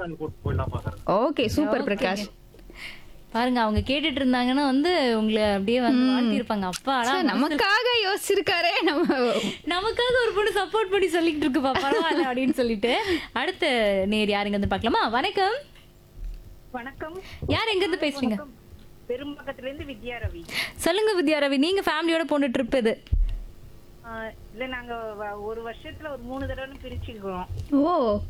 அங்க கூட்டு போயிடலாம் பாக்குறேன் ஓகே சூப்பர் பிரகாஷ் பாருங்க அவங்க கேட்டுட்டு இருந்தாங்கன்னா வந்து உங்களை அப்படியே வந்து வாழ்த்திருப்பாங்க அப்பாடா ச்சே, நமக்காக யோசிச்சிருக்காரே நம்ம நமக்காக ஒரு பொண்ணு சப்போர்ட் பண்ணி சொல்லிட்டு இருக்குப்பா பரவாயில்ல அப்படின்னு சொல்லிட்டு அடுத்த நேர் யாருங்க இருந்து பார்க்கலாமா வணக்கம் வணக்கம் யார் எங்க இருந்து பேசுறீங்க பெரும்பக்கத்துல இருந்து வித்யா ரவி சொல்லுங்க வித்யா ரவி நீங்க ஃபேமிலியோட போன ட்ரிப் இது ஆஹ் இல்ல நாங்க வ- ஒரு வருஷத்துல ஒரு மூணு தடவை பிரிச்சுக்கிறோம் ஓ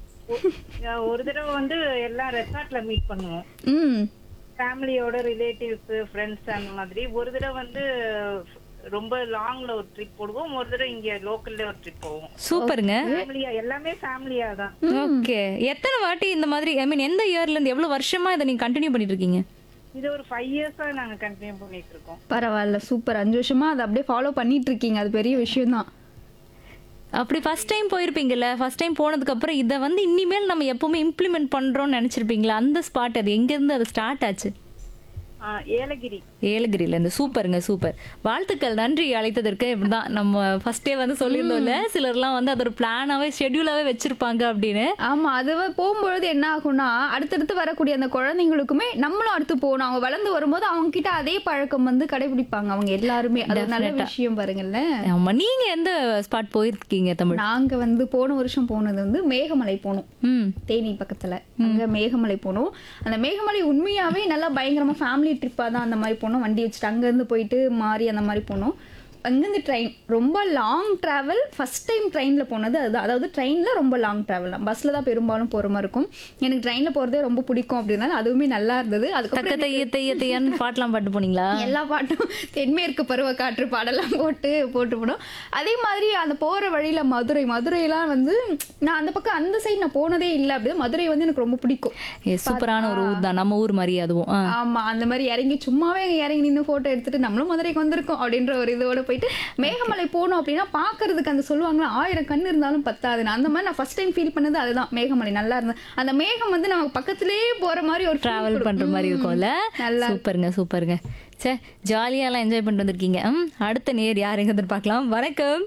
ஒ- ஒரு தடவை வந்து எல்லாம் ரெசார்ட்ல மீட் பண்ணுவோம் ம் ஃபேமிலியோட ரிலேட்டிவ்ஸ் ஃப்ரெண்ட்ஸ் அந்த மாதிரி ஒரு தடவை வந்து ரொம்ப லாங்ல ஒரு ட்ரிப் போடுவோம் ஒரு தடவை இங்க லோக்கல்ல ஒரு ட்ரிப் போவோம் சூப்பருங்க ஃபேமிலியா எல்லாமே ஃபேமிலியா தான் ஓகே எத்தனை வாட்டி இந்த மாதிரி ஐ மீன் எந்த இயர்ல இருந்து எவ்வளவு வருஷமா இதை நீங்க கண்டினியூ பண்ணிட்டு இருக்கீங்க இது ஒரு ஃபைவ் இயர்ஸா நாங்க கண்டினியூ பண்ணிட்டு இருக்கோம் பரவாயில்ல சூப்பர் அஞ்சு வருஷமா அதை அப்படியே ஃபாலோ பண்ணிட்டு இருக்கீங்க அது பெரிய விஷயம் தான் அப்படி ஃபர்ஸ்ட் டைம் போயிருப்பீங்கல்ல ஃபர்ஸ்ட் டைம் போனதுக்கு அப்புறம் இதை வந்து இனிமேல் நம்ம எப்பவுமே இம்ப்ளிமெண்ட் பண்றோம்னு நினைச்சிருப்பீங்களா அந்த ஸ்பாட் அது எங்க இருந்து அது ஸ்டார்ட் ஆச்சு ஆஹ் ஏலகிரி ஏலகிரில இருந்து சூப்பருங்க சூப்பர் வாழ்த்துக்கள் நன்றி அழைத்ததற்கு இப்படிதான் நம்ம ஃபர்ஸ்டே வந்து சொல்லியிருந்தோம்ல சிலர்லாம் வந்து அது ஒரு பிளானாவே ஷெட்யூலாவே வச்சிருப்பாங்க அப்படின்னு ஆமா அது வ- போகும்பொழுது என்ன ஆகும்னா அடுத்தடுத்து வரக்கூடிய அந்த குழந்தைங்களுக்குமே நம்மளும் அடுத்து போகணும் அவங்க வளர்ந்து வரும்போது அவங்க கிட்ட அதே பழக்கம் வந்து கடைபிடிப்பாங்க அவங்க எல்லாருமே அது ஒரு நல்ல விஷயம் பாருங்கல்ல ஆமா நீங்க எந்த ஸ்பாட் போயிருக்கீங்க தமிழ் நாங்க வந்து போன வருஷம் போனது வந்து மேகமலை போனோம் ம் தேனி பக்கத்துல அங்க மேகமலை போனோம் அந்த மேகமலை உண்மையாவே நல்லா பயங்கரமா ஃபேமிலி ட்ரிப்பா தான் அந்த மாதிரி போனோம் வண்டி வச்சுட்டு அங்க இருந்து போயிட்டு மாறி அந்த மாதிரி போனோம் அங்கேருந்து ட்ரெயின் ரொம்ப லாங் டிராவல் ஃபர்ஸ்ட் டைம் ட்ரெயினில் போனது அதுதான் அதாவது ட்ரெயினில் ரொம்ப லாங் ட்ராவல் தான் பஸ்ஸில் தான் பெரும்பாலும் போகிற மாதிரி இருக்கும் எனக்கு ட்ரெயினில் போகிறதே ரொம்ப பிடிக்கும் அப்படின்னால அதுவுமே நல்லா இருந்தது அதுக்கப்புறம் தக்க தைய தைய தையன்னு பாட்டெல்லாம் பாட்டு போனீங்களா எல்லா பாட்டும் தென்மேற்கு பருவ காற்று பாடலாம் போட்டு போட்டு போனோம் அதே மாதிரி அந்த போற வழியில மதுரை மதுரையெல்லாம் வந்து நான் அந்த பக்கம் அந்த சைடு நான் போனதே இல்லை அப்படி மதுரை வந்து எனக்கு ரொம்ப பிடிக்கும் ஏ, சூப்பரான ஒரு ஊர் தான் நம்ம ஊர் மாதிரி அதுவும் ஆ. ஆமா அந்த மாதிரி இறங்கி சும்மாவே அங்க இறங்கி நின்று போட்டோ எடுத்துட்டு நம்மளும் மதுரைக்கு வந்திருக்கோம் அப்படின்ற ஒரு இதோட போயிட்டு மேகமலை போனோம் அப்படின்னா பாக்குறதுக்கு அந்த சொல்லுவாங்களா ஆயிரம் கண் இருந்தாலும் பத்தாதுன்னு அந்த மாதிரி நான் ஃபர்ஸ்ட் டைம் ஃபீல் பண்ணது அதுதான் மேகமலை நல்லா இருந்தது அந்த மேகம் வந்து நம்ம பக்கத்திலேயே போற மாதிரி ஒரு feel டிராவல் கொடுக்கும். பண்ற மாதிரி இருக்கும்ல நல்லா சூப்பருங்க சூப்பருங்க சே ஜாலியாலாம் என்ஜாய் பண்ணிட்டு வந்திருக்கீங்க ம் அடுத்த நேர் யாருங்க பார்க்கலாம் வணக்கம்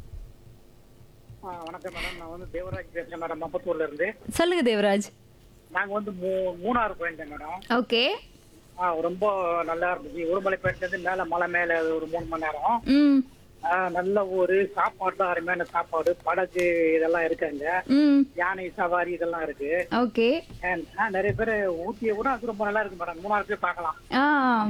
ஆ, வணக்கம் மேடம் நான் வந்து தேவராஜ் பேசுறேன் மேடம் மப்பத்தூர்ல இருந்து சொல்லுங்க தேவராஜ் நாங்க வந்து மூ- மூணாறு போயிருந்தேன் மேடம் ஓகே ஆ, ரொம்ப நல்லா இருந்துச்சு உடுமலை போயிட்டு மேல மலை மேல ஒரு மூணு மணி நேரம் ம் ஆ, நல்ல ஊரு சாப்பாடு தான் அருமையான சாப்பாடு படகு இதெல்லாம் இருக்கு அங்க ம் யானை சவாரி இதெல்லாம் இருக்கு ஓகே And, ஆ, நிறைய பேர் ஊட்டியை விட அது ரொம்ப நல்லா இருக்கு மேடம் மூணாறு போய் பார்க்கலாம் ஆ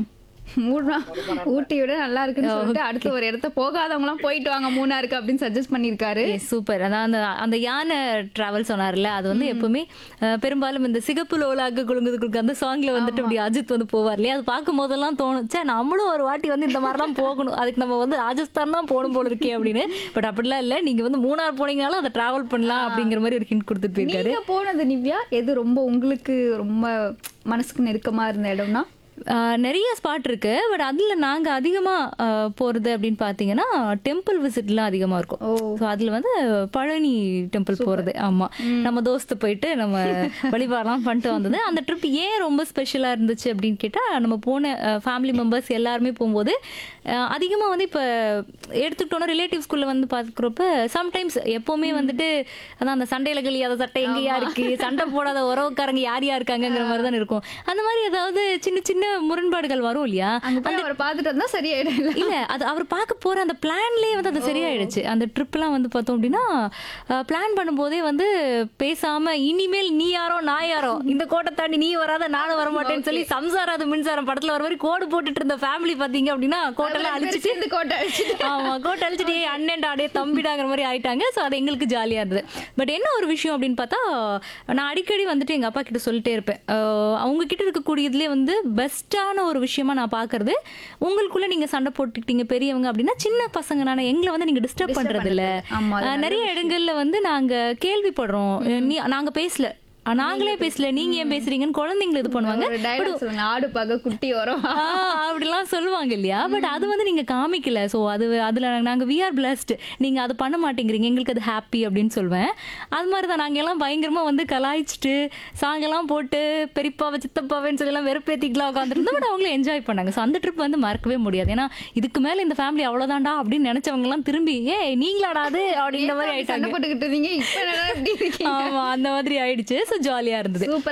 மூணா ஊட்டி விட நல்லா இருக்குன்னு சொல்லிட்டு அடுத்து ஒரு இடத்த போகாதவங்களாம் போயிட்டு வாங்க மூணாருக்கு அப்படின்னு சஜஸ்ட் பண்ணியிருக்காரு சூப்பர் அதான் அந்த அந்த யானை டிராவல் சொன்னார்ல அது வந்து எப்பவுமே அஹ், பெரும்பாலும் இந்த சிகப்பு லோலாக்கு குழுங்குது குழுக்கு அந்த சாங்ல வந்துட்டு அப்படி அஜித் வந்து போவார் இல்லையா அது பார்க்கும் போதெல்லாம் தோணும் சே நம்மளும் ஒரு வாட்டி வந்து இந்த மாதிரிலாம் போகணும் அதுக்கு நம்ம வந்து ராஜஸ்தான் தான் போகணும் போல இருக்கே அப்படின்னு பட் அப்படிலாம் இல்லை நீங்க வந்து மூணார் போனீங்கனாலும் அதை டிராவல் பண்ணலாம் அப்படிங்கிற மாதிரி ஒரு ஹிண்ட் கொடுத்துட்டு போயிருக்காரு நீங்க போனது நிவ்யா எது ரொம்ப உங்களுக்கு ரொம்ப மனசுக்கு நெருக்கமா இருந்த இடம்னா ஆஹ் நிறைய ஸ்பாட் இருக்கு பட் அதுல நாங்க அதிகமா ஆஹ் போறது அப்படின்னு பாத்தீங்கன்னா டெம்பிள் விசிட்லாம் அதிகமா இருக்கும் ஓ. ஸோ அதுல வந்து பழனி டெம்பிள் போறது ஆமா நம்ம தோஸ்து போயிட்டு நம்ம வழிபாடெல்லாம் பண்ணிட்டு வந்தது அந்த ட்ரிப் ஏன் ரொம்ப ஸ்பெஷலா இருந்துச்சு அப்படின்னு கேட்டா நம்ம போன ஃபேமிலி மெம்பர்ஸ் எல்லாருமே போகும்போது ஆஹ் அதிகமா வந்து இப்ப எடுத்துக்கிட்டோம்னா ரிலேட்டிவ்ஸ்குள்ள வந்து பாக்குறப்ப சம்டைம்ஸ் எப்பவுமே வந்துட்டு அதான் அந்த சண்டையில கழியாத சட்டை எங்கேயா இருக்கு சண்டை போடாத உறவுக்காரங்க யார் யார் இருக்காங்கங்கிற மாதிரி தான் இருக்கும் அந்த மாதிரி ஏதாவது சின்ன சின்ன முரண்பாடுகள் வரும் இல்லையா அங்க போய் அவரை பார்த்துட்டு வந்தா சரியாயிடும் இல்ல இல்ல அது அவர் பார்க்க போற அந்த பிளான்லயே வந்து அது சரியாயிடுச்சு அந்த ட்ரிப்லாம் வந்து பார்த்தோம் அப்படின்னா பிளான் பண்ணும்போதே வந்து பேசாம இனிமேல் நீ யாரோ நான் யாரோ இந்த கோட்டை தாண்டி நீ வராத நானும் வர மாட்டேன்னு சொல்லி சம்சாராத மின்சாரம் படத்துல வர மாதிரி கோடு போட்டுட்டு இருந்த ஃபேமிலி பாத்தீங்க அப்படின்னா கோட்டெல்லாம் அழிச்சிட்டு சேர்ந்து கோட்டை அழிச்சிட்டு ஆமா கோட்டை அழிச்சிட்டு "ஏய், அண்ணன்டா அடே தம்பிடாங்கிற மாதிரி ஆயிட்டாங்க ஸோ அது எங்களுக்கு ஜாலியா இருந்தது பட் என்ன ஒரு விஷயம் அப்படின்னு பார்த்தா நான் அடிக்கடி வந்துட்டு எங்க அப்பா கிட்ட சொல்லிட்டே இருப்பேன் அஹ் அவங்க கிட்ட இருக்கக்கூடியதுலேயே வந்து பெஸ்ட்டான ஒரு விஷயமா நான் பாக்குறது உங்களுக்குள்ள நீங்க சண்டை போட்டுக்கிட்டீங்க பெரியவங்க அப்படின்னா சின்ன பசங்க நான் எங்களை வந்து நீங்க டிஸ்டர்ப் பண்றது இல்ல ஆமா, அது அஹ் நிறைய இடங்கள்ல வந்து நாங்க கேள்விப்படுறோம் நீ நாங்க பேசல அஹ் நாங்களே பேசல நீங்க ஏன் பேசுறீங்கன்னு குழந்தைங்களை இது பண்ணுவாங்க ஒரு டைலாக் சொல்லுங்க ஆடு பக குட்டி வரும் ஆ, அப்படிலாம் சொல்லுவாங்க இல்லையா பட் அது வந்து நீங்க காமிக்கல சோ அது அதுல நாங்க வி ஆர் பிளஸ்ட் நீங்க அது பண்ண மாட்டேங்கிறீங்க எங்களுக்கு அது ஹாப்பி அப்படின்னு சொல்வேன் அது மாதிரி தான் நாங்க எல்லாம் பயங்கரமா வந்து கலாய்ச்சிட்டு சாங் எல்லாம் போட்டு பெரியப்பாவை சித்தப்பாவேன்னு சொல்லி எல்லாம் வெறுப்பேத்திக்கலாம் உட்காந்துருந்தோம் பட் அவங்களும் என்ஜாய் பண்ணாங்க ஸோ அந்த ட்ரிப் வந்து மறக்கவே முடியாது ஏன்னா இதுக்கு மேல இந்த ஃபேமிலி அவ்வளவுதான்டா அப்படின்னு நினைச்சவங்க எல்லாம் திரும்பி ஏ நீங்களாடா அது அப்படின்ற மாதிரி சண்டை ஆயிட்டாங்க போட்டுக்கிட்டு இருந்தீங்க இப்ப என்னடா இப்படி இருக்கீங்க ஆமா அந்த மாதிரி ஆயிடுச்சு ஸோ ஜாலியா இருந்தது சூப்பர்